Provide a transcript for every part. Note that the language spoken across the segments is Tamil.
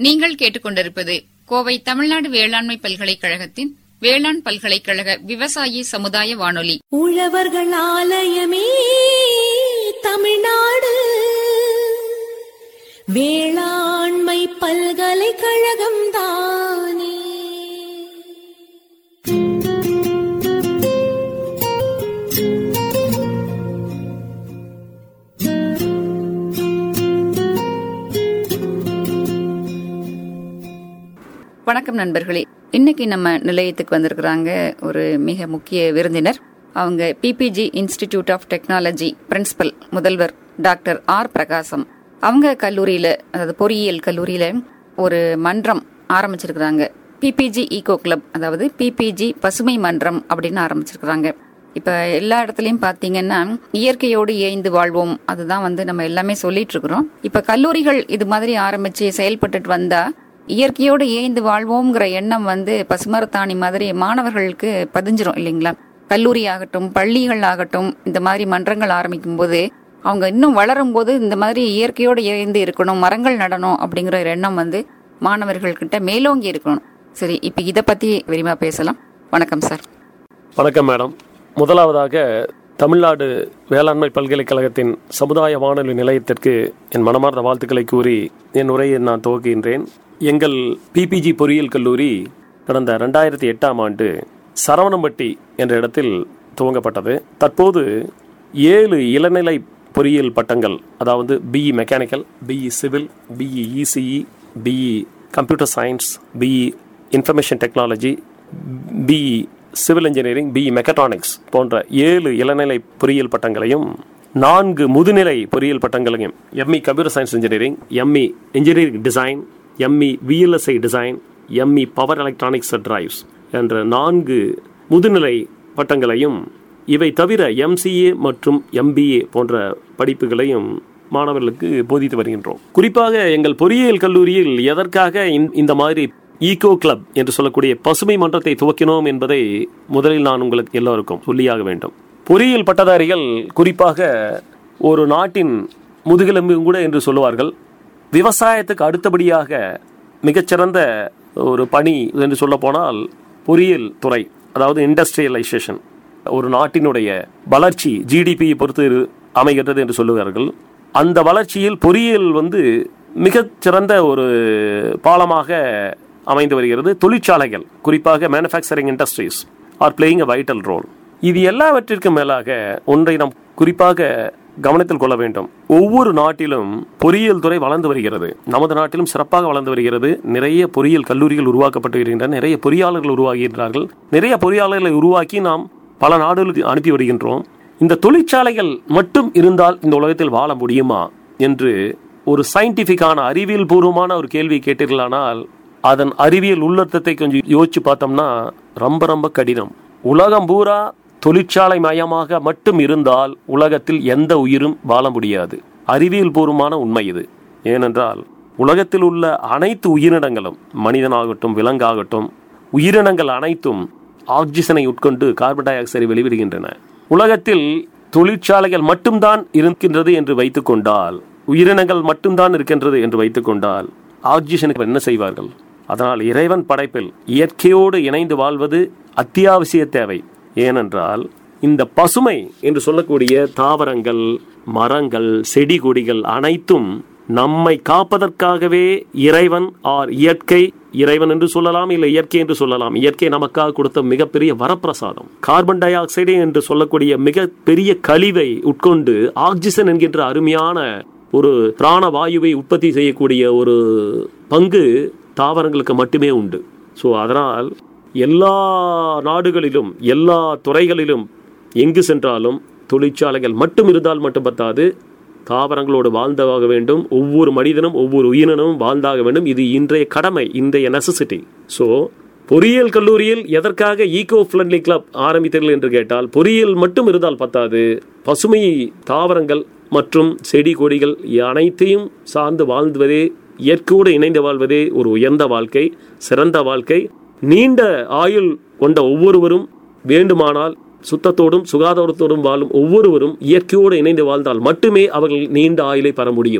நீங்கள் கேட்டுக்கொண்டிருப்பது கோவை தமிழ்நாடு வேளாண்மை பல்கலைக்கழகத்தின் வேளாண் பல்கலைக்கழக விவசாயி சமுதாய வானொலி உழவர்கள் ஆலயமே தமிழ்நாடு வேளாண்மை பல்கலைக்கழகம் தானே வணக்கம் நண்பர்களே இன்னைக்கு நம்ம நிலையத்துக்கு வந்திருக்கிறாங்க ஒரு மிக முக்கிய விருந்தினர் அவங்க PPG institute of technology principal முதல்வர் டாக்டர் ஆர் பிரகாசம் அவங்க கல்லூரியில அதாவது பொறியியல் கல்லூரியில ஒரு மன்றம் ஆரம்பிச்சிருக்கிறாங்க பிபிஜி ஈகோ கிளப் அதாவது பிபிஜி பசுமை மன்றம் அப்படின்னு ஆரம்பிச்சிருக்கிறாங்க இப்ப எல்லா இடத்துலயும் பாத்தீங்கன்னா இயற்கையோடு இயைந்து வாழ்வோம் அதுதான் வந்து நம்ம எல்லாமே சொல்லிட்டு இருக்கிறோம் இப்ப கல்லூரிகள் இது மாதிரி ஆரம்பிச்சு செயல்பட்டுட்டு வந்தா இயற்கையோடு ஏய்ந்து வாழ்வோங்கிற எண்ணம் வந்து பசுமரத்தாணி மாதிரி மாணவர்களுக்கு பதிஞ்சிரும் இல்லைங்களா கல்லூரி ஆகட்டும் பள்ளிகள் ஆகட்டும் இந்த மாதிரி மன்றங்கள் ஆரம்பிக்கும் போது அவங்க இன்னும் வளரும் போது இந்த மாதிரி இயற்கையோடு இயைந்து இருக்கணும் மரங்கள் நடணும் அப்படிங்கிற ஒரு எண்ணம் வந்து மாணவர்கள் கிட்ட மேலோங்கி இருக்கணும் சரி இப்ப இத பத்தி விரிவா பேசலாம் வணக்கம் சார் வணக்கம் மேடம் முதலாவதாக தமிழ்நாடு வேளாண்மை பல்கலைக்கழகத்தின் சமுதாய வானொலி நிலையத்திற்கு என் மனமார்ந்த வாழ்த்துக்களை கூறி என் உரையை நான் துவக்குகின்றேன் எங்கள் பிபிஜி பொறியியல் கல்லூரி கடந்த ரெண்டாயிரத்தி எட்டாம் ஆண்டு சரவணம்பட்டி என்ற இடத்தில் துவங்கப்பட்டது தற்போது ஏழு இளநிலை பொறியியல் பட்டங்கள் அதாவது BE mechanical BE civil BE ECE BE computer science BE information technology BE civil engineering BE mechatronics போன்ற ஏழு இளநிலை பொறியியல் பட்டங்களையும் நான்கு முதுநிலை பொறியியல் பட்டங்களையும் ME computer science engineering ME engineering design ME VLSI design ME power electronics drives என்ற நான்கு முதுநிலை பட்டங்களையும் இவை தவிர எம்சிஏ மற்றும் எம்பிஏ போன்ற படிப்புகளையும் மாணவர்களுக்கு போதித்து வருகின்றோம் குறிப்பாக எங்கள் பொறியியல் கல்லூரியில் எதற்காக இந்த- இந்த மாதிரி ஈகோ கிளப் என்று சொல்லக்கூடிய பசுமை மன்றத்தை துவக்கினோம் என்பதை முதலில் நான் உங்களுக்கு எல்லோருக்கும் சொல்லியாக வேண்டும் பொறியியல் பட்டதாரிகள் குறிப்பாக ஒரு நாட்டின் முதுகெலும்பு கூட என்று சொல்லுவார்கள் விவசாயத்துக்கு அடுத்தபடியாக மிகச்சிறந்த ஒரு பணி என்று சொல்ல போனால் பொறியியல் துறை அதாவது இண்டஸ்ட்ரியலைசேஷன் ஒரு நாட்டினுடைய வளர்ச்சி ஜிடிபியை பொறுத்து இரு- அமைகிறது என்று சொல்லுவார்கள் அந்த வளர்ச்சியில் பொறியியல் வந்து மிகச்சிறந்த ஒரு பாலமாக அமைந்து வருகிறது தொழிற்சாலைகள் குறிப்பாக manufacturing industries are playing a vital role இது எல்லாவற்றிற்கும் மேலாக ஒன்றை நாம் குறிப்பாக கவனத்தில் கொள்ள வேண்டும் ஒவ்வொரு நாட்டிலும் பொறியியல் துறை வளர்ந்து வருகிறது நமது நாட்டிலும் சிறப்பாக வளர்ந்து வருகிறது நிறைய பொறியியல் கல்லூரிகள் உருவாக்கப்பட்டு வருகின்றன நிறைய பொறியாளர்கள் உருவாகின்றார்கள் நிறைய பொறியாளர்களை உருவாக்கி நாம் பல நாடுகளுக்கு அனுப்பி வருகின்றோம் இந்த தொழிற்சாலைகள் மட்டும் இருந்தால் இந்த உலகத்தில் வாழ முடியுமா என்று ஒரு சயின்டிபிக்கான அறிவியல் பூர்வமான ஒரு கேள்வி கேட்டீர்களானால் அதன் அறிவியல் உள்ளர்த்தத்தை கொஞ்சம் யோசிச்சு பார்த்தோம்னா ரொம்ப ரொம்ப கடினம் உலகம் பூரா தொழிற்சாலை மயமாக மட்டும் இருந்தால் உலகத்தில் எந்த உயிரும் வாழ முடியாது அறிவியல் பூர்வமான உண்மை இது ஏனென்றால் உலகத்தில் உள்ள அனைத்து உயிரினங்களும் மனிதனாகட்டும் விலங்காகட்டும் உயிரினங்கள் அனைத்தும் ஆக்சிஜனை உட்கொண்டு கார்பன் டை ஆக்சைடை வெளிவிடுகின்றன உலகத்தில் தொழிற்சாலைகள் மட்டும்தான் இருக்கின்றது என்று வைத்துக்கொண்டால் உயிரினங்கள் மட்டும்தான் இருக்கின்றது என்று வைத்துக்கொண்டால் ஆக்சிஜனுக்கு என்ன செய்வார்கள் அதனால் இறைவன் படைப்பில் இயற்கையோடு இணைந்து வாழ்வது அத்தியாவசிய தேவை ஏனென்றால் இந்த பசுமை என்று சொல்லக்கூடிய தாவரங்கள் மரங்கள் செடி கொடிகள் அனைத்தும் நம்மை காப்பதற்காகவே இறைவன் ஆர் இயற்கை இறைவன் என்று சொல்லலாம் இல்லை இயற்கை என்று சொல்லலாம் இயற்கை நமக்காக கொடுத்த மிகப்பெரிய வரப்பிரசாதம் கார்பன் டை ஆக்சைடு என்று சொல்லக்கூடிய மிக பெரிய கழிவை உட்கொண்டு ஆக்சிஜன் என்கின்ற அருமையான ஒரு பிராண வாயுவை உற்பத்தி செய்யக்கூடிய ஒரு பங்கு தாவரங்களுக்கு மட்டுமே உண்டு ஸோ அதனால் எல்லா நாடுகளிலும் எல்லா துறைகளிலும் எங்கு சென்றாலும் தொழிற்சாலைகள் மட்டும் இருந்தால் மட்டும் பத்தாது தாவரங்களோடு வாழ்ந்தாக வேண்டும் ஒவ்வொரு மனிதனும் ஒவ்வொரு உயிரினமும் வாழ்ந்தாக வேண்டும் இது இன்றைய கடமை இன்றைய நெசசிட்டி ஸோ பொறியியல் கல்லூரியில் எதற்காக ஈகோ ஃப்ரெண்ட்லி கிளப் ஆரம்பித்தீர்கள் என்று கேட்டால் பொறியியல் மட்டும் இருந்தால் பத்தாது பசுமை தாவரங்கள் மற்றும் செடி கொடிகள் அனைத்தையும் சார்ந்து வாழ்வதே இயற்கையோடு இணைந்து வாழ்வதே ஒரு உயர்ந்த வாழ்க்கை சிறந்த வாழ்க்கை நீண்ட ஆயுள் கொண்ட ஒவ்வொருவரும் வேண்டுமானால் சுத்தத்தோடும் சுகாதாரத்தோடும் வாழும் ஒவ்வொருவரும் இயற்கையோடு இணைந்து வாழ்ந்தால் மட்டுமே அவர்கள் நீண்ட ஆயுளை பெற முடியும்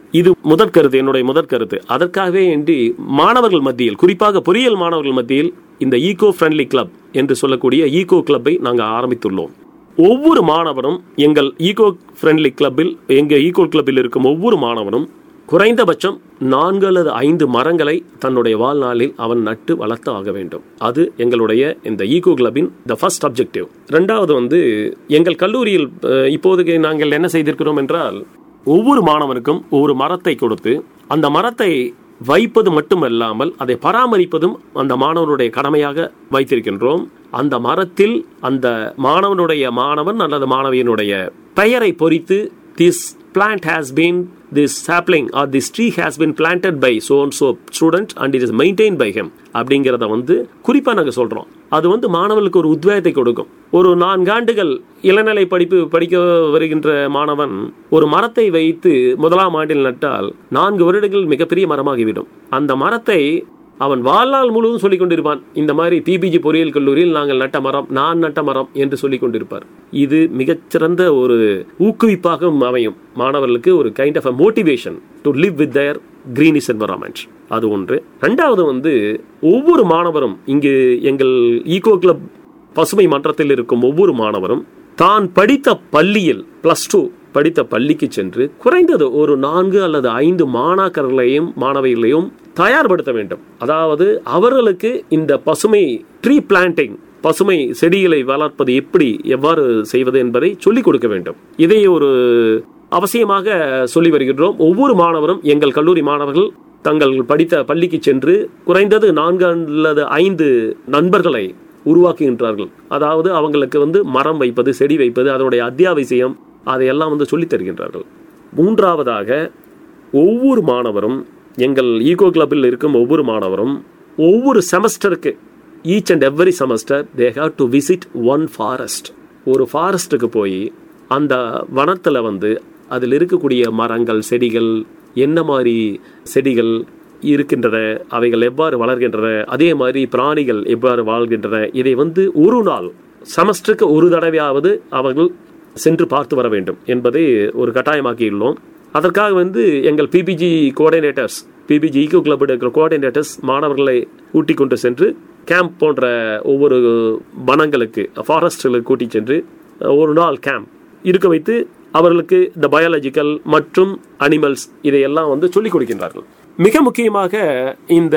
இது முதற் கருத்து என்னுடைய முதற் கருத்து அதற்காகவே இன்றி மாணவர்கள் மத்தியில் குறிப்பாக பொறியியல் மாணவர்கள் மத்தியில் இந்த ஈகோ ஃப்ரெண்ட்லி கிளப் என்று சொல்லக்கூடிய ஈகோ கிளப்பை நாங்கள் ஆரம்பித்துள்ளோம் ஒவ்வொரு மாணவரும் எங்கள் ஈகோ ஃப்ரெண்ட்லி கிளப்பில் எங்கள் ஈகோ கிளப்பில் இருக்கும் ஒவ்வொரு மாணவனும் குறைந்தபட்சம் நான்கு அல்லது ஐந்து மரங்களை தன்னுடைய வாழ்நாளில் அவன் நட்டு வளர்த்து ஆக வேண்டும் அது எங்களுடைய இந்த ஈகோ கிளப்பின் த ஃபர்ஸ்ட் அப்ஜெக்டிவ் ரெண்டாவது வந்து எங்கள் கல்லூரியில் அஹ், இப்போதைக்கு நாங்கள் என்ன செய்திருக்கிறோம் என்றால் ஒவ்வொரு மாணவனுக்கும் ஒரு மரத்தை கொடுத்து அந்த மரத்தை வைப்பது மட்டுமல்லாமல் அதை பராமரிப்பதும் அந்த மாணவனுடைய கடமையாக வைத்திருக்கின்றோம் அந்த மரத்தில் அந்த மாணவனுடைய மாணவன் அல்லது மாணவியனுடைய பெயரை பொறித்து this plant has been this sapling or this tree has been planted by so and so student and it is maintained by him அப்படிங்கிறத வந்து குறிப்பா நாங்க சொல்றோம் அது வந்து மாணவர்களுக்கு ஒரு உத்வேகத்தை கொடுக்கும் ஒரு நான்காண்டுகள் இளநிலை படிப்பு படிக்க வருகின்ற மாணவன் ஒரு மரத்தை வைத்து முதலாம் ஆண்டில் நட்டால் நான்கு வருடங்கள் மிகப்பெரிய மரமாகிவிடும் அந்த மரத்தை அவன் வாழ்நாள் முழுவதும் சொல்லிக் கொண்டிருப்பான் இந்த மாதிரி பிபிஜி பொறியியல் கல்லூரியில் நாங்கள் நட்ட மரம் நான் நட்ட மரம் என்று சொல்லிக் கொண்டிருப்பார் இது மிகச்சிறந்த ஒரு ஊக்குவிப்பாக அமையும் மாணவர்களுக்கு ஒரு kind of a motivation to live with their greenish environment அது ஒன்று ரெண்டாவது வந்து ஒவ்வொரு மாணவரும் இங்கு எங்கள் ஈகோ கிளப் பசுமை மன்றத்தில் இருக்கும் ஒவ்வொரு மாணவரும் தான் படித்த பள்ளியில் பிளஸ் டூ படித்த பள்ளிக்கு சென்று குறைந்தது ஒரு நான்கு அல்லது ஐந்து மாணாக்கர்களையும் மாணவிகளையும் தயார்படுத்த வேண்டும் அதாவது அவர்களுக்கு இந்த பசுமை ட்ரீ பிளான்டிங் பசுமை செடிகளை வளர்ப்பது எப்படி எவ்வாறு செய்வது என்பதை சொல்லிக் கொடுக்க வேண்டும் இதை ஒரு அவசியமாக சொல்லி வருகின்றோம் ஒவ்வொரு மாணவரும் எங்கள் கல்லூரி மாணவர்கள் தங்கள் படித்த பள்ளிக்கு சென்று குறைந்தது நான்கு அல்லது ஐந்து நண்பர்களை உருவாக்குகின்றார்கள் அதாவது அவங்களுக்கு வந்து மரம் வைப்பது செடி வைப்பது அதனுடைய அத்தியாவசியம் அதையெல்லாம் வந்து சொல்லித் தருகின்றார்கள் மூன்றாவதாக ஒவ்வொரு மாணவரும் எங்கள் ஈகோ கிளப்பில் இருக்கும் ஒவ்வொரு மாணவரும் ஒவ்வொரு செமஸ்டருக்கு each and every semester they have to visit one forest ஒரு ஃபாரஸ்ட்டுக்கு போய் அந்த வனத்தில் வந்து அதில் இருக்கக்கூடிய மரங்கள் செடிகள் என்ன மாதிரி செடிகள் இருக்கின்றன அவைகள் எவ்வாறு வளர்கின்றன அதே மாதிரி பிராணிகள் எவ்வாறு வாழ்கின்றன இதை வந்து ஒரு நாள் செமஸ்டருக்கு ஒரு தடவையாவது அவர்கள் சென்று பார்த்து வர வேண்டும் என்பதை ஒரு கட்டாயமாக்கியுள்ளோம் அதற்காக வந்து எங்கள் PPG coordinators PPG eco club இருக்கிற கோஆர்டினேட்டர்ஸ் மாணவர்களை கூட்டிக் கொண்டு சென்று கேம்ப் போன்ற ஒவ்வொரு வனங்களுக்கு ஃபாரஸ்ட்களுக்கு கூட்டி சென்று ஒரு நாள் கேம்ப் இருக்க வைத்து அவர்களுக்கு இந்த பயாலஜிக்கல் மற்றும் அனிமல்ஸ் இதையெல்லாம் வந்து சொல்லிக் கொடுக்கின்றார்கள் மிக முக்கியமாக இந்த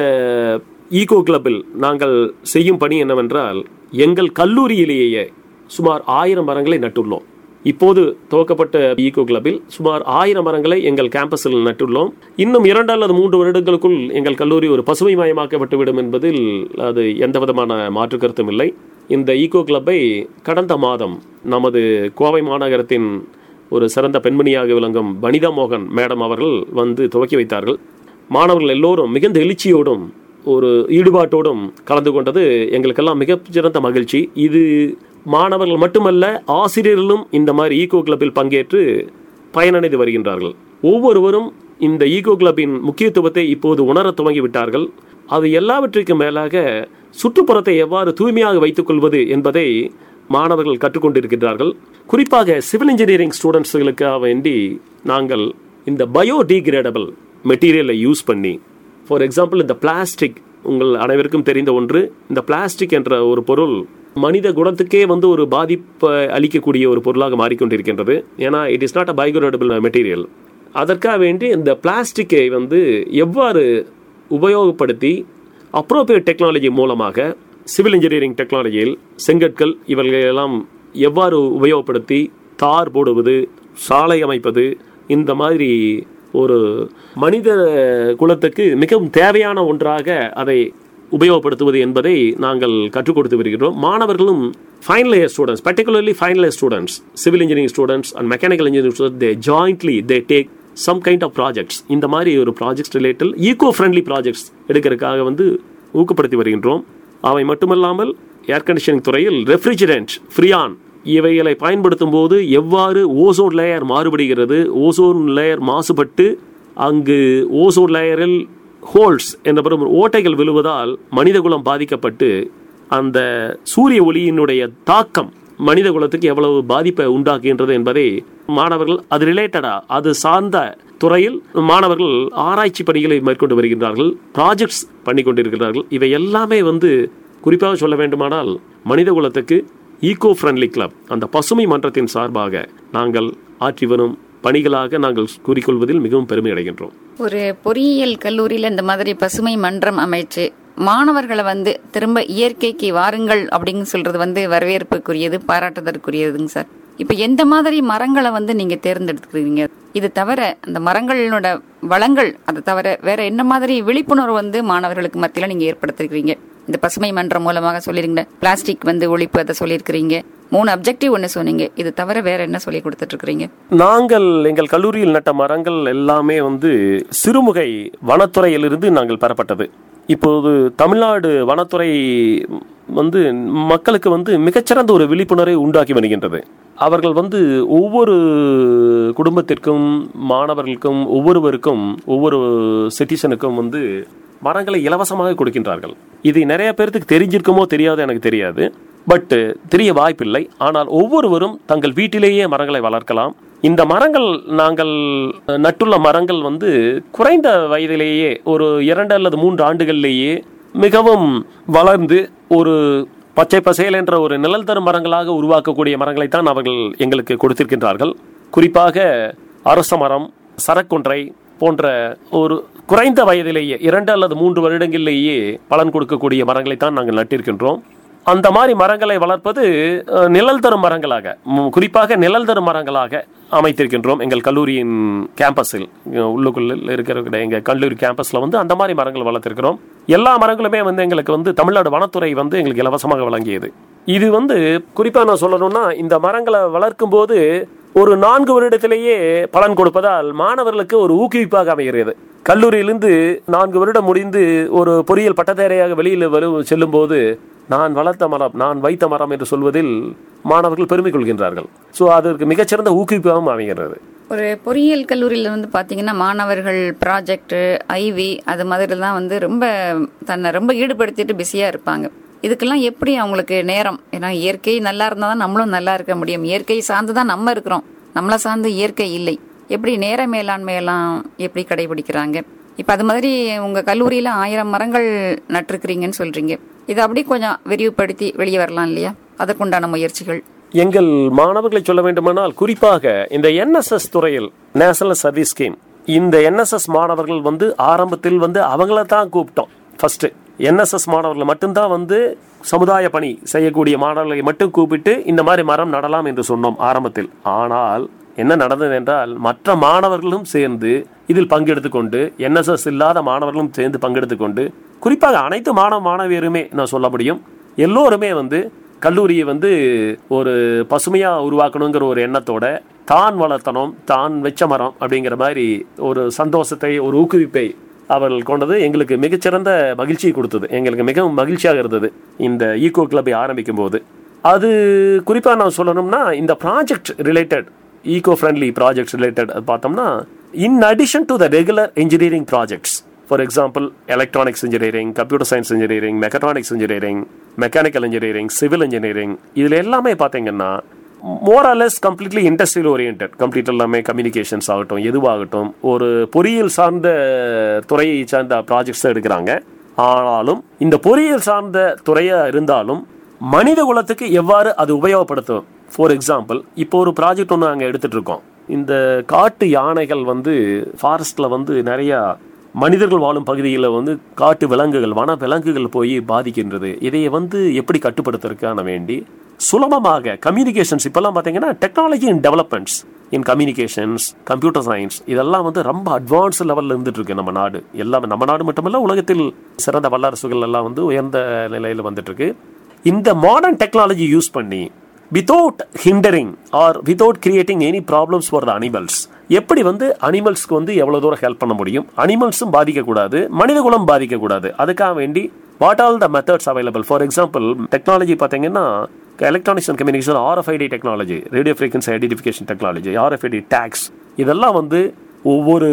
ஈகோ கிளப்பில் நாங்கள் செய்யும் பணி என்னவென்றால் எங்கள் கல்லூரியிலேயே சுமார் ஆயிரம் மரங்களை நட்டுள்ளோம் இப்போது துவக்கப்பட்ட ஈகோ கிளப்பில் சுமார் ஆயிரம் மரங்களை எங்கள் கேம்பஸில் நட்டுள்ளோம் இன்னும் இரண்டு அல்லது மூன்று வருடங்களுக்குள் எங்கள் கல்லூரி ஒரு பசுமை மயமாக்கப்பட்டுவிடும் என்பதில் அது எந்த விதமான மாற்று கருத்தும் இல்லை இந்த ஈகோ கிளப்பை கடந்த மாதம் நமது கோவை மாநகரத்தின் ஒரு சிறந்த பெண்மணியாக விளங்கும் வனிதா மோகன் மேடம் அவர்கள் வந்து துவக்கி வைத்தார்கள் மாணவர்கள் எல்லோரும் மிகுந்த எழுச்சியோடும் ஒரு ஈடுபாட்டோடும் கலந்து கொண்டது எங்களுக்கெல்லாம் மிகச்சிறந்த மகிழ்ச்சி இது மாணவர்கள் மட்டுமல்ல ஆசிரியர்களும் இந்த மாதிரி ஈகோ கிளப்பில் பங்கேற்று பயனடைந்து வருகின்றார்கள் ஒவ்வொருவரும் இந்த ஈகோ கிளப்பின் முக்கியத்துவத்தை இப்போது உணரத் துவங்கிவிட்டார்கள் அது எல்லாவற்றிற்கும் மேலாக சுற்றுப்புறத்தை எவ்வாறு தூய்மையாக வைத்துக் கொள்வது என்பதை மாணவர்கள் கற்றுக்கொண்டிருக்கிறார்கள் குறிப்பாக சிவில் இன்ஜினியரிங் ஸ்டூடெண்ட்ஸ்களுக்காக வேண்டி நாங்கள் இந்த பயோடிகிரேடபிள் மெட்டீரியலை யூஸ் பண்ணி ஃபார் எக்ஸாம்பிள் இந்த பிளாஸ்டிக் உங்கள் அனைவருக்கும் தெரிந்த ஒன்று இந்த பிளாஸ்டிக் என்ற ஒரு பொருள் மனித குணத்துக்கே வந்து ஒரு பாதிப்பை அளிக்கக்கூடிய ஒரு பொருளாக மாறிக்கொண்டிருக்கின்றது ஏன்னா it is not a biodegradable material அதற்காக வேண்டி இந்த பிளாஸ்டிக்கை வந்து எவ்வாறு உபயோகப்படுத்தி அப்ரோப்ரியேட் டெக்னாலஜி மூலமாக சிவில் இன்ஜினியரிங் டெக்னாலஜியில் செங்கற்கள் இவர்களெல்லாம் எவ்வாறு உபயோகப்படுத்தி தார் போடுவது சாலை அமைப்பது இந்த மாதிரி ஒரு மனித குலத்துக்கு மிகவும் தேவையான ஒன்றாக அதை உபயோகப்படுத்துவது என்பதை நாங்கள் கற்றுக் கொடுத்து வருகிறோம் மாணவர்களும் final year students particularly final year students civil engineering students and mechanical engineering students they jointly they take some kind of projects இந்த மாதிரி ஒரு projects related eco friendly projects எடுக்கிறதுக்காக வந்து ஊக்கப்படுத்தி வருகின்றோம் அவை மட்டுமல்லாமல் ஏர் கண்டிஷனிங் துறையில் ரெஃப்ரிஜரண்ட் ஃப்ரியான் இவைகளை பயன்படுத்தும் போது எவ்வாறு ஓசோன் லேயர் மாறுபடுகிறது ஓசோன் லேயர் மாசுபட்டு அங்கு ஓசோன் லேயரில் ஹோல்ஸ் எனப்படும் ஓட்டைகள் விழுவதால் மனிதகுலம் பாதிக்கப்பட்டு அந்த சூரிய ஒளியினுடைய தாக்கம் மனித குலத்துக்கு எவ்வளவு பாதிப்பை உண்டாக்குகின்றது என்பதை மாணவர்கள் அது ரிலேட்டடா அது சார்ந்த துறையில் மாணவர்கள் ஆராய்ச்சி பணிகளை மேற்கொண்டு வருகின்றார்கள் ப்ராஜெக்ட்ஸ் பண்ணி கொண்டிருக்கிறார்கள் இவை எல்லாமே வந்து குறிப்பாக சொல்ல வேண்டுமானால் மனித குலத்துக்கு ஈகோ ஃப்ரெண்ட்லி கிளப் அந்த பசுமை மன்றத்தின் சார்பாக நாங்கள் ஆற்றி வரும் பணிகளாக நாங்கள் கூறிக்கொள்வதில் மிகவும் பெருமை அடைகின்றோம் ஒரு பொறியியல் கல்லூரியில இந்த மாதிரி பசுமை மன்றம் அமைச்சு மாணவர்களை வந்து திரும்ப இயற்கைக்கு வாருங்கள் அப்படின்னு சொல்றது வந்து வரவேற்புக்குரியது பாராட்டுதற்குரியதுங்க சார் இப்ப எந்த மாதிரி மரங்களை வந்து நீங்க தேர்ந்தெடுத்துக்கிறீங்க இது தவிர அந்த மரங்களோட வளங்கள் அதை தவிர வேற என்ன மாதிரி விழிப்புணர்வு வந்து மாணவர்களுக்கு மத்தியில நீங்க ஏற்படுத்திருக்கிறீங்க இந்த பசுமை மன்றம் மூலமாக சொல்லிருங்க பிளாஸ்டிக் வந்து ஒழிப்பு அதை சொல்லியிருக்கிறீங்க மூணு அப்ஜெக்டிவ் ஒன்று சொன்னீங்க இது தவிர வேற என்ன சொல்லி கொடுத்துட்டு இருக்கிறீங்க நாங்கள் எங்கள் கல்லூரியில் நட்ட மரங்கள் எல்லாமே வந்து சிறுமுகை வனத்துறையிலிருந்து நாங்கள் பெறப்பட்டது இப்போது தமிழ்நாடு வனத்துறை வந்து மக்களுக்கு வந்து மிகச்சிறந்த ஒரு விழிப்புணர்வை உண்டாக்கி வருகின்றது அவர்கள் வந்து ஒவ்வொரு குடும்பத்திற்கும் மாணவர்களுக்கும் ஒவ்வொருவருக்கும் ஒவ்வொரு சிட்டிசனுக்கும் வந்து மரங்களை இலவசமாக கொடுக்கின்றார்கள் இது நிறைய பேர்த்துக்கு தெரிஞ்சிருக்குமோ தெரியாதோ எனக்கு தெரியாது பட் தெரிய வாய்ப்பில்லை ஆனால் ஒவ்வொருவரும் தங்கள் வீட்டிலேயே மரங்களை வளர்க்கலாம் இந்த மரங்கள் நாங்கள் நட்டுள்ள மரங்கள் வந்து குறைந்த வயதிலேயே ஒரு இரண்டு அல்லது மூன்று ஆண்டுகளிலேயே மிகவும் வளர்ந்து ஒரு பச்சை பசேல் என்ற ஒரு நிழல் தரும் மரங்களாக உருவாக்கக்கூடிய மரங்களைத்தான் அவர்கள் எங்களுக்கு கொடுத்திருக்கின்றார்கள் குறிப்பாக அரச மரம் சரக்கொன்றை போன்ற ஒரு குறைந்த வயதிலேயே இரண்டு அல்லது மூன்று வருடங்களிலேயே பலன் கொடுக்கக்கூடிய மரங்களைத்தான் நாங்கள் நட்டிருக்கின்றோம் அந்த மாதிரி மரங்களை வளர்ப்பது அஹ், நிழல் தரும் மரங்களாக ம், குறிப்பாக நிழல் தரும் மரங்களாக அமைத்திருக்கின்றோம் எங்கள் கல்லூரியின் கேம்பஸில் அஹ், உள்ளுக்குள்ள இருக்கிற எங்கள் கல்லூரி கேம்பஸில் வந்து அந்த மாதிரி மரங்கள் வளர்த்திருக்கிறோம் எல்லா மரங்களுமே வந்து எங்களுக்கு வந்து தமிழ்நாடு வனத்துறை வந்து எங்களுக்கு இலவசமாக வழங்கியது இது வந்து குறிப்பாக நான் சொல்லணும்னா இந்த மரங்களை வளர்க்கும் போது ஒரு நான்கு வருடத்திலேயே பலன் கொடுப்பதால் மாணவர்களுக்கு ஒரு ஊக்குவிப்பாக அமைகிறது கல்லூரியிலிருந்து நான்கு வருடம் முடிந்து ஒரு பொறியியல் பட்டதாரியாக வெளியில் வரும் செல்லும் போது நான் வளர்த்த மரம் நான் வைத்த மரம் என்று சொல்வதில் மாணவர்கள் பெருமை கொள்கின்றார்கள் ஸோ அதற்கு மிகச்சிறந்த ஊக்குவிப்பாகவும் அமைகிறது ஒரு பொறியியல் கல்லூரியில் வந்து பார்த்தீங்கன்னா மாணவர்கள் ப்ராஜெக்ட் ஐவி அது மாதிரி தான் வந்து ரொம்ப தன்னை ரொம்ப ஈடுபடுத்திட்டு பிஸியாக இருப்பாங்க இதுக்கெல்லாம் எப்படி அவங்களுக்கு நேரம் ஏன்னா இயற்கை நல்லா இருந்தால் தான் நம்மளும் நல்லா இருக்க முடியும் இயற்கை சார்ந்து தான் நம்ம இருக்கிறோம் நம்மளை சார்ந்து இயற்கை இல்லை எப்படி நேர மேலாண்மையெல்லாம் எப்படி கடைபிடிக்கிறாங்க இப்போ அது மாதிரி உங்கள் கல்லூரியில் ஆயிரம் மரங்கள் நட்டிருக்கிறீங்கன்னு சொல்கிறீங்க இதை அப்படியே கொஞ்சம் விரிவுபடுத்தி வெளியே வரலாம் இல்லையா அதற்குண்டான முயற்சிகள் எங்கள் மாணவர்களை சொல்ல வேண்டுமானால் குறிப்பாக இந்த என்எஸ்எஸ் துறையில் நேஷனல் சர்வீஸ் ஸ்கீம் இந்த என்எஸ்எஸ் மாணவர்கள் வந்து ஆரம்பத்தில் வந்து அவங்கள தான் கூப்பிட்டோம் ஃபர்ஸ்ட் என்எஸ்எஸ் மாணவர்கள் மட்டும்தான் வந்து சமுதாய பணி செய்யக்கூடிய மாணவர்களை மட்டும் கூப்பிட்டு இந்த மாதிரி மரம் நடலாம் என்று சொன்னோம் ஆரம்பத்தில் ஆனால் என்ன நடந்தது என்றால் மற்ற மாணவர்களும் சேர்ந்து இதில் பங்கெடுத்துக் கொண்டு என்எஸ்எஸ் இல்லாத மாணவர்களும் சேர்ந்து பங்கெடுத்துக் கொண்டு குறிப்பாக அனைத்து மாணவ மாணவியருமே நான் சொல்ல முடியும் எல்லோருமே வந்து கல்லூரியை வந்து ஒரு பசுமையா உருவாக்கணுங்கிற ஒரு எண்ணத்தோட தான் வளர்த்தணும் தான் வெச்ச மரம் அப்படிங்கிற மாதிரி ஒரு சந்தோஷத்தை ஒரு ஊக்குவிப்பை அவர்கள் கொண்டது எங்களுக்கு மிகச்சிறந்த மகிழ்ச்சியை கொடுத்தது எங்களுக்கு மிகவும் மகிழ்ச்சியாக இருந்தது இந்த ஈகோ கிளப்பை ஆரம்பிக்கும் போது அது குறிப்பாக நான் சொல்லணும்னா இந்த project related eco friendly projects related பார்த்தோம்னா in addition to the regular engineering projects for example electronics engineering computer science engineering mechatronics engineering mechanical engineering civil engineering இதில் எல்லாமே பார்த்தீங்கன்னா more or less completely industrial orient complete எல்லாமே கம்யூனிகேஷன்ஸ் ஆகட்டும் எதுவாகட்டும் ஒரு பொறியியல் சார்ந்த துறையை சார்ந்த ப்ராஜெக்ட்ஸ் எடுக்கிறாங்க ஆனாலும் இந்த பொறியியல் சார்ந்த துறையாக இருந்தாலும் மனித குலத்துக்கு எவ்வாறு அது உபயோகப்படுத்தும் ஃபார் எக்ஸாம்பிள் இப்போ ஒரு ப்ராஜெக்ட் ஒன்று நாங்கள் எடுத்துட்டு இருக்கோம் இந்த காட்டு யானைகள் வந்து ஃபாரஸ்ட்ல வந்து நிறையா மனிதர்கள் வாழும் பகுதியில் வந்து காட்டு விலங்குகள் வன விலங்குகள் போய் பாதிக்கின்றது இதை வந்து எப்படி கட்டுப்படுத்துறதுக்கான வேண்டி சுலபமாக கம்யூனிகேஷன்ஸ் இப்பெல்லாம் பார்த்தீங்கன்னா technology in developments in communications computer science இதெல்லாம் வந்து ரொம்ப அட்வான்ஸ் லெவலில் இருந்துட்டு இருக்கு நம்ம நாடு எல்லாமே நம்ம நாடு மட்டுமல்ல உலகத்தில் சிறந்த வல்லரசுகள் எல்லாம் வந்து உயர்ந்த நிலையில் வந்துட்டு இருக்கு இந்த மாடர்ன் டெக்னாலஜி யூஸ் பண்ணி without hindering or without creating any problems for the animals எப்படி வந்து அனிமல்ஸ்க்கு வந்து எவ்வளவு தூரம் ஹெல்ப் பண்ண முடியும் அனிமல்ஸும் பாதிக்கக்கூடாது மனிதகுலம் பாதிக்கக்கூடாது அதுக்காக வேண்டி what all the methods available for example technology பார்த்தீங்கன்னா electronics and communication RFID technology radio frequency identification technology RFID tags இதெல்லாம் வந்து ஒவ்வொரு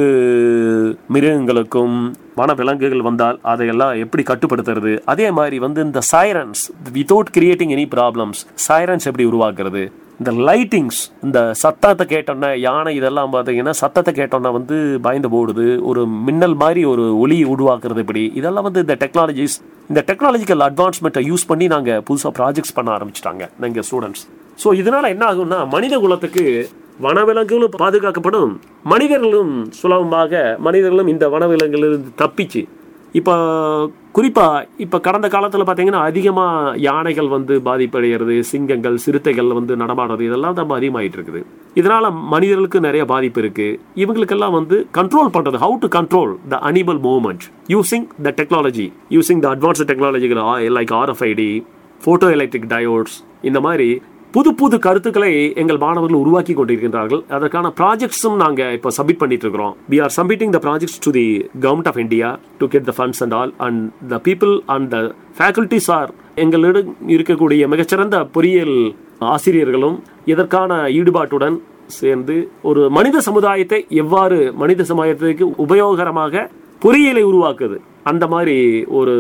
மிருகங்களுக்கும் வனவிலங்குகள் வந்தால் அதையெல்லாம் எப்படி கட்டுப்படுத்துறது அதே மாதிரி வந்து இந்த sirens without creating any problems sirens எப்படி உருவாக்குறது இந்த லைட்டிங்ஸ் இந்த சத்தத்தை கேட்டோன்னே யானை இதெல்லாம் பார்த்தீங்கன்னா சத்தத்தை கேட்டோன்னே வந்து பயந்து போடுது ஒரு மின்னல் மாதிரி ஒரு ஒளி உருவாக்குறது இப்படி இதெல்லாம் வந்து இந்த டெக்னாலஜிஸ் இந்த டெக்னாலஜிக்கல் அட்வான்ஸ்மெண்ட்டை யூஸ் பண்ணி நாங்கள் புதுசாக ப்ராஜெக்ட்ஸ் பண்ண ஆரம்பிச்சிட்டாங்க எங்கள் ஸ்டூடெண்ட்ஸ் ஸோ இதனால என்ன ஆகும்னா மனித குலத்துக்கு வனவிலங்குகளும் பாதுகாக்கப்படும் மனிதர்களும் சுலபமாக மனிதர்களும் இந்த வனவிலங்குகளிலிருந்து தப்பிச்சு இப்போ குறிப்பா இப்போ கடந்த காலத்தில் பார்த்தீங்கன்னா அதிகமாக யானைகள் வந்து பாதிப்படைகிறது சிங்கங்கள் சிறுத்தைகள் வந்து நடமாடுறது இதெல்லாம் ரொம்ப அதிகமாயிட்டு இருக்குது இதனால மனிதர்களுக்கு நிறைய பாதிப்பு இருக்கு இவங்களுக்கெல்லாம் வந்து கண்ட்ரோல் பண்றது how to control the animal movement using the technology using the advanced டெக்னாலஜிகள் like RFID photo electric diodes இந்த மாதிரி புது புது கருத்துக்களை எங்கள் மாணவர்கள் உருவாக்கி கொண்டிருக்கின்றார்கள் அதற்கான ப்ராஜெக்ட்ஸும் நாங்க இப்போ சப்மிட் பண்ணிட்டு இருக்கிறோம் we are submitting the projects to the government of India to get the funds and all and the people and the faculties are எங்களிடம் இருக்கக்கூடிய மிகச்சிறந்த பொறியியல் ஆசிரியர்களும் இதற்கான ஈடுபாட்டுடன் சேர்ந்து ஒரு மனித சமுதாயத்தை எவ்வாறு மனித சமுதாயத்துக்கு உபயோகரமாக பொறியியலை உருவாக்குது அந்த மாதிரி ஒரு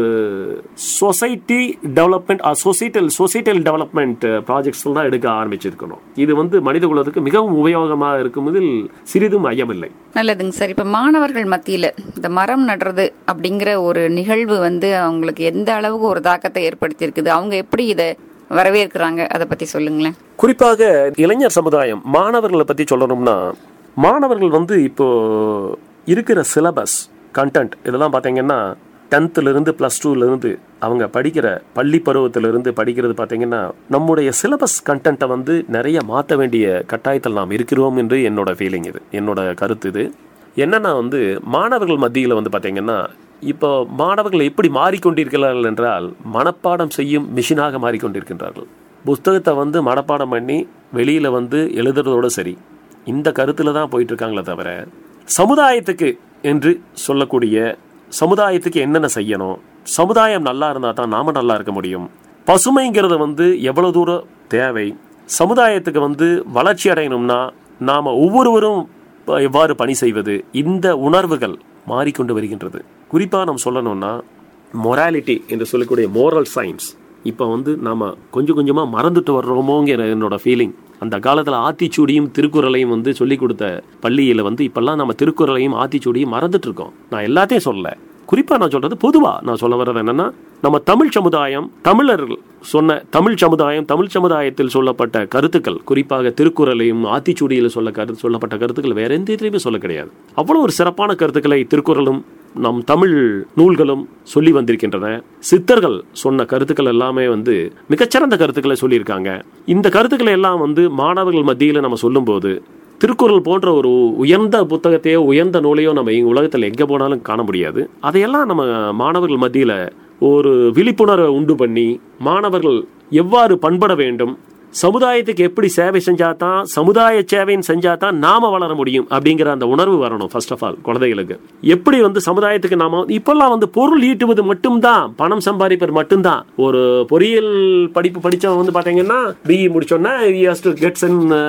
society development societal societal development projects தான் எடுக்க ஆரம்பிச்சிருக்கணும் இது வந்து மனித குலத்துக்கு மிகவும் உபயோகமாக இருக்கும் இதில் சிறிதும் ஐயமில்லை நல்லதுங்க சார் இப்ப மாணவர்கள் மத்தியில இந்த மரம் நடுறது அப்படிங்கிற ஒரு நிகழ்வு வந்து அவங்களுக்கு எந்த அளவுக்கு ஒரு தாக்கத்தை ஏற்படுத்தி இருக்குது அவங்க எப்படி இதை வரவேற்கிறாங்க அதை பத்தி சொல்லுங்களேன் குறிப்பாக இளைஞர் சமுதாயம் மாணவர்களை பத்தி சொல்லணும்னா மாணவர்கள் வந்து இப்போ இருக்கிற சிலபஸ் கண்டென்ட் இதெல்லாம் பார்த்தீங்கன்னா டென்த்துலேருந்து ப்ளஸ் டூலேருந்து அவங்க படிக்கிற பள்ளி பருவத்திலிருந்து படிக்கிறது பார்த்தீங்கன்னா நம்முடைய சிலபஸ் கண்டென்ட்டை வந்து நிறைய மாற்ற வேண்டிய கட்டாயத்தில் நாம் இருக்கிறோம் என்று என்னோட ஃபீலிங் இது என்னோட கருத்து இது என்னன்னா வந்து மாணவர்கள் மத்தியில் வந்து பார்த்தீங்கன்னா இப்போ மாணவர்கள் எப்படி மாறிக்கொண்டிருக்கிறார்கள் என்றால் மனப்பாடம் செய்யும் மிஷினாக மாறிக்கொண்டிருக்கின்றார்கள் புஸ்தகத்தை வந்து மனப்பாடம் பண்ணி வெளியில் வந்து எழுதுறதோட சரி இந்த கருத்தில் தான் போயிட்டு இருக்காங்களே தவிர சமுதாயத்துக்கு என்று சொல்லக்கூடிய சமுதாயத்துக்கு என்னென்ன செய்யணும் சமுதாயம் நல்லா இருந்தால் தான் நாம நல்லா இருக்க முடியும் பசுமைங்கிறது வந்து எவ்வளவு தூரம் தேவை சமுதாயத்துக்கு வந்து வளர்ச்சி அடையணும்னா நாம ஒவ்வொருவரும் எவ்வாறு பணி செய்வது இந்த உணர்வுகள் மாறிக்கொண்டு வருகின்றது குறிப்பாக நம்ம சொல்லணும்னா மொராலிட்டி என்று சொல்லக்கூடிய மோரல் சயின்ஸ் இப்போ வந்து நாம கொஞ்சம் கொஞ்சமாக மறந்துட்டு வர்றோமோங்கிற என்னோட ஃபீலிங் அந்த காலத்தில் ஆத்திச்சூடியும் திருக்குறளையும் வந்து சொல்லி கொடுத்த பள்ளியில் வந்து இப்பெல்லாம் நம்ம திருக்குறளையும் ஆத்திச்சூடியும் மறந்துட்டு இருக்கோம் நான் எல்லாத்தையும் சொல்லல குறிப்பாக நான் சொல்றது பொதுவாக நான் சொல்ல வர்றது என்னன்னா நம்ம தமிழ் சமுதாயம் தமிழர்கள் சொன்ன தமிழ் சமுதாயம் தமிழ் சமுதாயத்தில் சொல்லப்பட்ட கருத்துக்கள் குறிப்பாக திருக்குறளையும் ஆத்திச்சூடியில் சொல்ல கரு சொல்லப்பட்ட கருத்துக்கள் வேற எந்த இதுலையுமே சொல்ல கிடையாது அவ்வளோ ஒரு சிறப்பான கருத்துக்களை திருக்குறளும் நம் தமிழ் நூல்களும் சொல்லி வந்திருக்கின்றன சித்தர்கள் சொன்ன கருத்துக்கள் எல்லாமே வந்து மிகச்சிறந்த கருத்துக்களை சொல்லியிருக்காங்க இந்த கருத்துக்களை எல்லாம் வந்து மாணவர்கள் மத்தியில் நம்ம சொல்லும்போது திருக்குறள் போன்ற ஒரு உயர்ந்த புத்தகத்தையோ உயர்ந்த நூலையோ நம்ம இங்க உலகத்தில் எங்கே போனாலும் காண முடியாது அதையெல்லாம் நம்ம மாணவர்கள் மத்தியில் ஒரு விழிப்புணர்வை உண்டு பண்ணி மாணவர்கள் எவ்வாறு பண்பட வேண்டும் சமுதாயத்துக்கு எப்படி சேவை செஞ்சாதான் சமுதாய சேவைன்னு செஞ்சாதான் நாம வளர முடியும் அப்படிங்கிற அந்த உணர்வு வரணும் ஃபர்ஸ்ட் ஆஃப் ஆல் குழந்தைகளுக்கு எப்படி வந்து சமுதாயத்துக்கு நாம இப்பெல்லாம் வந்து பொருள் ஈட்டுவது மட்டும்தான் பணம் சம்பாதிப்பது மட்டும்தான் ஒரு பொறியியல் படிப்பு படிச்சவன் வந்து பாத்தீங்கன்னா பிஇ முடிச்சோன்னா கெட்ஸ்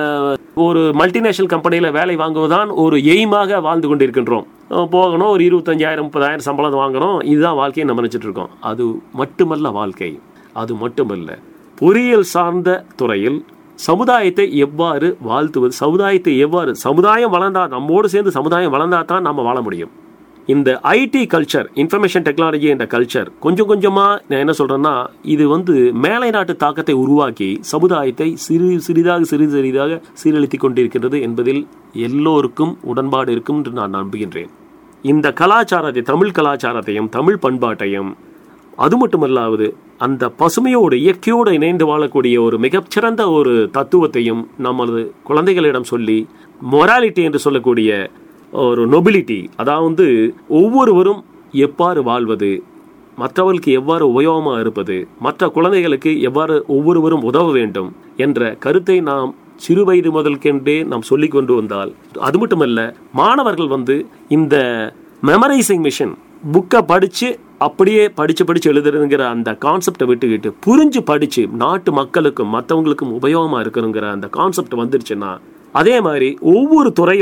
ஒரு மல்டிநேஷனல் கம்பெனியில வேலை வாங்குவதுதான் ஒரு எய்மாக வாழ்ந்து கொண்டிருக்கின்றோம் போகணும் ஒரு இருபத்தஞ்சாயிரம் முப்பதாயிரம் சம்பளம் வாங்கணும் இதுதான் வாழ்க்கையை நம்ம நினைச்சிட்டு இருக்கோம் அது மட்டுமல்ல வாழ்க்கை அது மட்டுமல்ல பொறியியல் சார்ந்த துறையில் சமுதாயத்தை எவ்வாறு வாழ்த்துவது சமுதாயத்தை எவ்வாறு சமுதாயம் வளர்ந்தா நம்மோடு சேர்ந்து சமுதாயம் வளர்ந்தா தான் நம்ம வாழ முடியும் இந்த ஐடி கல்ச்சர் இன்ஃபர்மேஷன் டெக்னாலஜி என்ற கல்ச்சர் கொஞ்சம் கொஞ்சமா நான் என்ன சொல்றேன்னா இது வந்து மேலை நாட்டு தாக்கத்தை உருவாக்கி சமுதாயத்தை சிறு சிறிதாக சிறிது சிறிதாக சீரழித்துக் கொண்டிருக்கின்றது என்பதில் எல்லோருக்கும் உடன்பாடு இருக்கும் என்று நான் நம்புகின்றேன் இந்த கலாச்சாரத்தை தமிழ் கலாச்சாரத்தையும் தமிழ் பண்பாட்டையும் அது மட்டுமல்லாவது அந்த பசுமையோடு இயற்கையோடு இணைந்து வாழக்கூடிய ஒரு மிகச்சிறந்த ஒரு தத்துவத்தையும் நமது குழந்தைகளிடம் சொல்லி மொராலிட்டி என்று சொல்லக்கூடிய ஒரு நொபிலிட்டி அதாவது ஒவ்வொருவரும் எவ்வாறு வாழ்வது மற்றவர்களுக்கு எவ்வாறு உபயோகமாக இருப்பது மற்ற குழந்தைகளுக்கு எவ்வாறு ஒவ்வொருவரும் உதவ வேண்டும் என்ற கருத்தை நாம் சிறு வயது முதல்கென்றே நாம் சொல்லிக் கொண்டு வந்தால் அது மட்டுமல்ல மாணவர்கள் வந்து இந்த மெமரைசிங் மிஷின் புக்கை படித்து அப்படியே படித்து படித்து எழுதுறதுங்கிற அந்த கான்செப்டை விட்டுக்கிட்டு புரிஞ்சு படித்து நாட்டு மக்களுக்கும் மற்றவங்களுக்கும் உபயோகமாக இருக்கணுங்கிற அந்த கான்செப்ட் வந்துருச்சுன்னா அதே மாதிரி ஒவ்வொரு துறையிலும்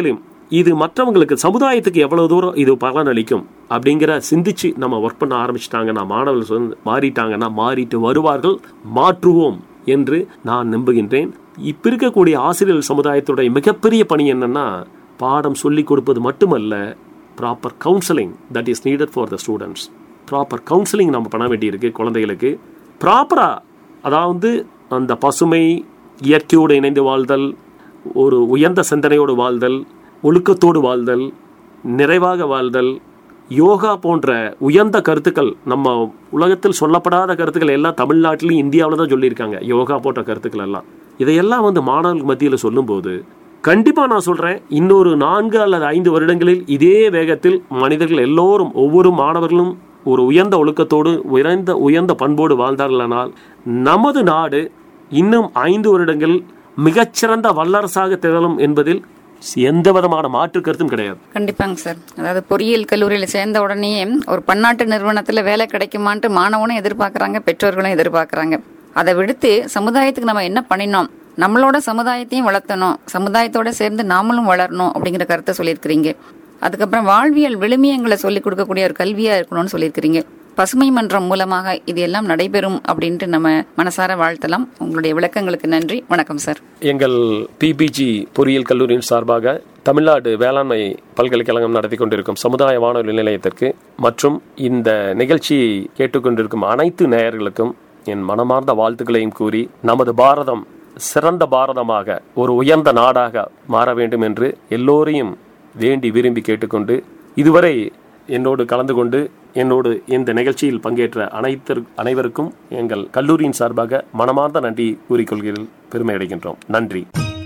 இது மற்றவங்களுக்கு சமுதாயத்துக்கு எவ்வளவு தூரம் இது பலனளிக்கும் அப்படிங்கிற சிந்திச்சு நம்ம ஒர்க் பண்ண ஆரம்பிச்சிட்டாங்கன்னா மாணவர்கள் வந்து மாறிட்டாங்கன்னா மாறிட்டு வருவார்கள் மாற்றுவோம் என்று நான் நம்புகின்றேன் இப்ப இருக்கக்கூடிய ஆசிரியர் சமுதாயத்துடைய மிகப்பெரிய பணி என்னன்னா பாடம் சொல்லிக் கொடுப்பது மட்டுமல்ல proper counselling that is needed for the students proper counselling நம்ம பண்ண வேண்டியிருக்கு குழந்தைகளுக்கு ப்ராப்பராக அதாவது அந்த பசுமை இயற்கையோடு இணைந்து வாழ்தல் ஒரு உயர்ந்த சிந்தனையோடு வாழ்தல் ஒழுக்கத்தோடு வாழ்தல் நிறைவாக வாழ்தல் யோகா போன்ற உயர்ந்த கருத்துக்கள் நம்ம உலகத்தில் சொல்லப்படாத கருத்துக்கள் எல்லாம் தமிழ்நாட்டிலையும் இந்தியாவில் தான் சொல்லியிருக்காங்க யோகா போன்ற கருத்துக்கள் எல்லாம் இதையெல்லாம் வந்து மாணவர்கள் மத்தியில் சொல்லும்போது கண்டிப்பாக நான் சொல்கிறேன் இன்னொரு நான்கு அல்லது ஐந்து வருடங்களில் இதே வேகத்தில் மனிதர்கள் எல்லோரும் ஒவ்வொரு மாணவர்களும் ஒரு உயர்ந்த ஒழுக்கத்தோடு உயர்ந்த உயர்ந்த பண்போடு வாழ்ந்தார்களானால் நமது நாடு இன்னும் ஐந்து வருடங்கள் மிகச்சிறந்த வல்லரசாக திகழும் என்பதில் எந்த விதமான மாற்று கருத்தும் கிடையாது கண்டிப்பாங்க சார் அதாவது பொறியியல் கல்லூரியில் சேர்ந்த உடனே ஒரு பன்னாட்டு நிறுவனத்தில் வேலை கிடைக்குமான்ட்டு மாணவனும் எதிர்பார்க்கறாங்க பெற்றோர்களும் எதிர்பார்க்கறாங்க அதை விடுத்து சமுதாயத்துக்கு நம்ம என்ன பண்ணினோம் நம்மளோட சமுதாயத்தையும் வளர்த்தணும் சமுதாயத்தோட சேர்ந்து நாமளும் வளரணும் அப்படிங்கிற கருத்தை சொல்லியிருக்கிறீங்க அதுக்கப்புறம் வாழ்வியல் விழுமியங்களை சொல்லிக் கொடுக்கக்கூடிய ஒரு கல்வியா இருக்கணும்னு சொல்லியிருக்கிறீங்க பசுமை மன்றம் மூலமாக இது எல்லாம் நடைபெறும் அப்படின்ட்டு நம்ம மனசார வாழ்த்தலாம் உங்களுடைய விளக்கங்களுக்கு நன்றி வணக்கம் சார் எங்கள் பிபிஜி பொறியியல் கல்லூரியின் சார்பாக தமிழ்நாடு வேளாண்மை பல்கலைக்கழகம் நடத்தி கொண்டிருக்கும் சமுதாய வானொலி நிலையத்திற்கு மற்றும் இந்த நிகழ்ச்சியை கேட்டுக்கொண்டிருக்கும் அனைத்து நேயர்களுக்கும் என் மனமார்ந்த வாழ்த்துக்களையும் கூறி நமது பாரதம் சிறந்த பாரதமாக ஒரு உயர்ந்த நாடாக மாற வேண்டும் என்று எல்லோரையும் வேண்டி விரும்பி கேட்டுக்கொண்டு இதுவரை என்னோடு கலந்து கொண்டு என்னோடு இந்த நிகழ்ச்சியில் பங்கேற்ற அனைத்து அனைவருக்கும் எங்கள் கல்லூரியின் சார்பாக மனமார்ந்த நன்றி கூறிக்கொள்கிறதில் பெருமை அடைகின்றோம் நன்றி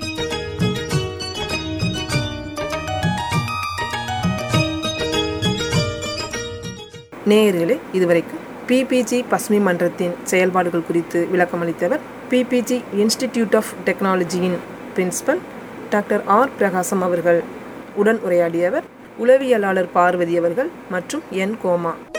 நேயர்களே இதுவரைக்கும் பிபிஜி பசுமை மன்றத்தின் செயல்பாடுகள் குறித்து விளக்கமளித்தவர் பிபிஜி இன்ஸ்டிடியூட் ஆஃப் டெக்னாலஜியின் பிரின்சிபல் டாக்டர் ஆர் பிரகாசம் அவர்கள் உடன் உரையாடியவர் உளவியலாளர் பார்வதி அவர்கள் மற்றும் என் கோமா